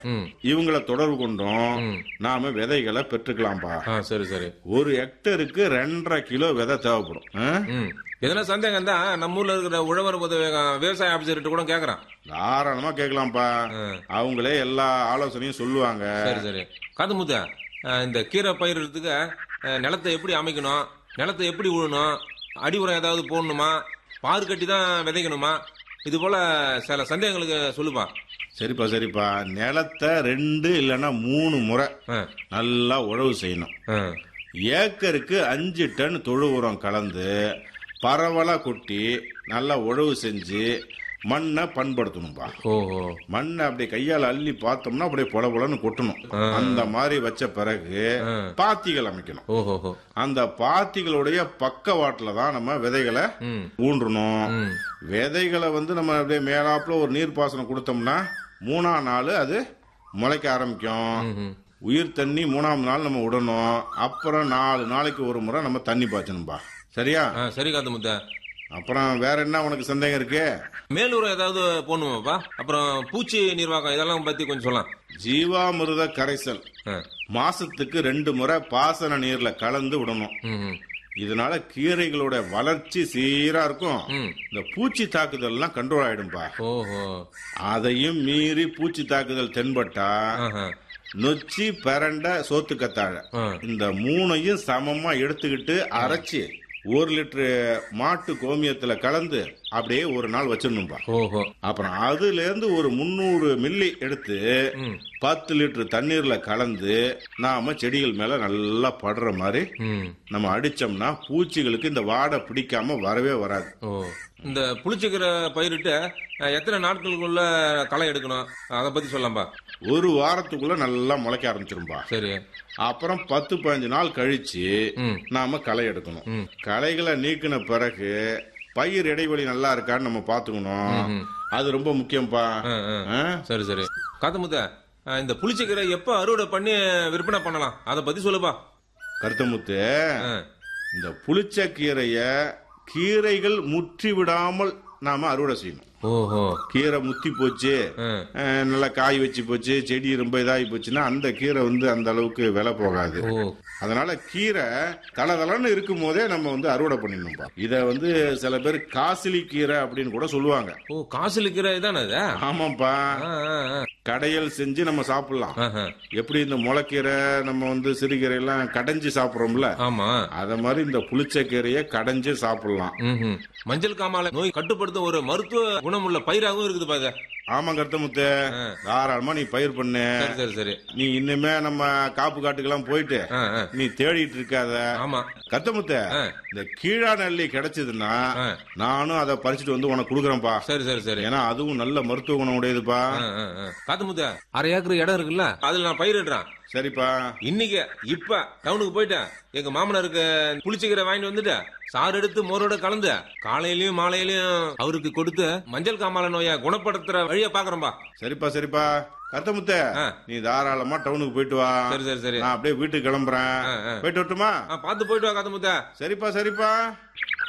ம் இவங்கள தொடர்பு கொண்டும் ம். நாம விதைகளை பெற்றுக்கலாம்பா ஆ சரி சரி ஒரு ஹெக்டருக்கு ரெண்டரை கிலோ விதை தேவைப்படும் ஆ? ம் எதனா சந்தேகம் தான் நம்ம ஊர்ல இருக்கிற உழவர் உதவி விவசாய ஆபீசர்கிட்ட கூட கேக்குறான் தாராளமா கேட்கலாம்ப்பா அவங்களே எல்லா ஆலோசனையும் சொல்லுவாங்க சரி சரி காது முத்த இந்த கீரை பயிரிடுறதுக்கு அஹ், நிலத்தை எப்படி அமைக்கணும் நிலத்தை எப்படி உழணும் அடி உரம் ஏதாவது போடணுமா பாரு கட்டி தான் விதைக்கணுமா இது போல சில சந்தேகங்களுக்கு சொல்லுப்பா சரிப்பா சரிப்பா நிலத்தை ரெண்டு இல்லைன்னா மூணு முறை ஆ, நல்லா உழவு செய்யணும் ஆ. ஏக்கருக்கு அஞ்சு டன் தொழு உரம் கலந்து பரவலா கொட்டி நல்லா உழவு செஞ்சு மண்ணை பண்படுத்தணும்பா ஓஹோ மண்ணை அப்படியே கையால் அள்ளி பார்த்தோம்னா அப்படியே பொல பொலன்னு கொட்டணும் அந்த மாதிரி வச்ச பிறகு பாத்திகள் அமைக்கணும் ஓஹோஹோ அந்த பாத்திகளுடைய பக்கவாட்டில் தான் நம்ம விதைகளை ம் ஊன்றணும் ம் விதைகளை வந்து நம்ம அப்படியே மேலாப்புல ஒரு நீர்ப்பாசனம் கொடுத்தோம்னா மூணாம் நாள் அது முளைக்க ஆரம்பிக்கும் ம் உயிர் தண்ணி மூணாம் நாள் நம்ம விடணும் அப்புறம் நாலு நாளைக்கு ஒரு முறை நம்ம தண்ணி பாய்ச்சணும்பா சரியா ஆ சரி காது முத்த அப்புறம் வேற என்ன உனக்கு சந்தேகம் இருக்கு மேலூரம் ஏதாவது போடணுமாப்பா அப்புறம் பூச்சி நிர்வாகம் இதெல்லாம் பத்தி கொஞ்சம் சொல்லலாம் ஜீவாமிர்த கரைசல் ஆ. மாசத்துக்கு ரெண்டு முறை பாசன நீர்ல கலந்து விடணும் ம் ம். இதனால கீரைகளோட வளர்ச்சி சீரா இருக்கும் ம் இந்த பூச்சி தாக்குதல் எல்லாம் கண்ட்ரோல் ஆயிடும்பா ஓஹோ அதையும் மீறி பூச்சி தாக்குதல் தென்பட்டா ஆஹா. நொச்சி பரண்ட சோத்து கத்தாழை ஆ. இந்த மூணையும் சமமா எடுத்துக்கிட்டு அரைச்சி ஒரு லிட்டரு மாட்டு கோமியத்துல கலந்து அப்படியே ஒரு நாள் வச்சிடணும்பா ஓஹோ அப்புறம் அதுல இருந்து ஒரு முந்நூறு மில்லி எடுத்து ம் பத்து லிட்டர் தண்ணீர்ல கலந்து நாம செடிகள் மேல நல்லா படுற மாதிரி ம் நம்ம அடிச்சோம்னா பூச்சிகளுக்கு இந்த வாடை பிடிக்காம வரவே வராது ஓ இந்த புளிச்சக்கீரை பயிரிட்டு அஹ், எத்தனை நாட்களுக்குள்ள களை எடுக்கணும் அதை பத்தி சொல்லலாம்பா ஒரு வாரத்துக்குள்ள நல்லா முளைக்க ஆரம்பிச்சிரும்பா சரி அப்புறம் பத்து பதினஞ்சு நாள் கழிச்சு ம் நாம களை எடுக்கணும் ம். களைகளை நீக்கின பிறகு பயிர் இடைவெளி நல்லா இருக்கான்னு நம்ம பாத்துக்கணும் ம். அது ரொம்ப முக்கியம்ப்பா ஆ, ஆ. ஆ? சரி சரி காத்தமுத்த அஹ், இந்த புளிச்சக்கீரை எப்ப அறுவடை பண்ணி விற்பனை பண்ணலாம் அதை பத்தி சொல்லுப்பா கருத்தமுத்து ஆ. இந்த புளிச்ச கீரைய கீரைகள் முற்றி விடாமல் நாம அறுவடை செய்யணும் ஓஹோ கீரை முத்தி போச்சு ஆ. அஹ், நல்லா காய் வச்சு போச்சு செடி ரொம்ப இதாகி போச்சுன்னா அந்த கீரை வந்து அந்த அளவுக்கு விலை போகாது ஓ அதனால கீரை தளதளன்னு இருக்கும் போதே நம்ம வந்து அறுவடை பண்ணிடணும்பா இத வந்து சில பேர் காசிலி கீரை அப்படின்னு கூட சொல்லுவாங்க ஓ காசுல கீரை இதானே அது ஆமாப்பா ஆ, ஆ, ஆ. கடையல் செஞ்சு நம்ம சாப்பிடலாம் ஆஹா. எப்படி இந்த முளைக்கீரை நம்ம வந்து சிறுகீரை எல்லாம் கடைஞ்சு சாப்பிடுறோம்ல ஆமா அத மாதிரி இந்த புளிச்ச கீரையை கடைஞ்சு சாப்பிடலாம் ம்ஹும். மஞ்சள் காமால நோய் கட்டுப்படுத்த ஒரு மருத்துவ குணமுள்ள பயிராகவும் இருக்குது பாக்க ஆமா கருத்தமுத்து தாராளமா நீ பயிர் பண்ணு சரி சரி சரி நீ இன்னுமே நம்ம காப்பு காட்டுக்கெல்லாம் போயிட்டு ஆ, ஆ. நீ தேடிட்டு இருக்காத ஆமா கத்தமுத்த ஆ. இந்த கீழா நெல்லி கிடைச்சதுன்னா ஆ. நானும் அதை பறிச்சுட்டு வந்து உனக்கு கொடுக்குறேன்ப்பா சரி சரி சரி ஏன்னா அதுவும் நல்ல மருத்துவ குணம் உடையதுப்பா காத்து முத்த அரை ஏக்கர் இடம் இருக்குல்ல அதுல நான் பயிரிடுறேன் சரிப்பா இன்னைக்கு இப்ப டவுனுக்கு போயிட்டேன் எங்க மாமனாருக்கு புளிச்சக்கீரை வாங்கிட்டு வந்துட்டு சாறு எடுத்து மோரோட கலந்து காலையிலயும் மாலையிலயும் அவருக்கு கொடுத்து மஞ்சள் காமால நோயை குணப்படுத்துற வழிய பாக்குறேன்பா சரிப்பா சரிப்பா கத்தமுத்த ஆ. நீ தாராளமா டவுனுக்கு போயிட்டு வா சரி சரி சரி நான் அப்படியே வீட்டுக்கு கிளம்புறேன் ஆ, ஆ. போயிட்டு வரட்டுமா ஆ, பார்த்து போயிட்டு வா காத்து முத்த சரிப்பா சரிப்பா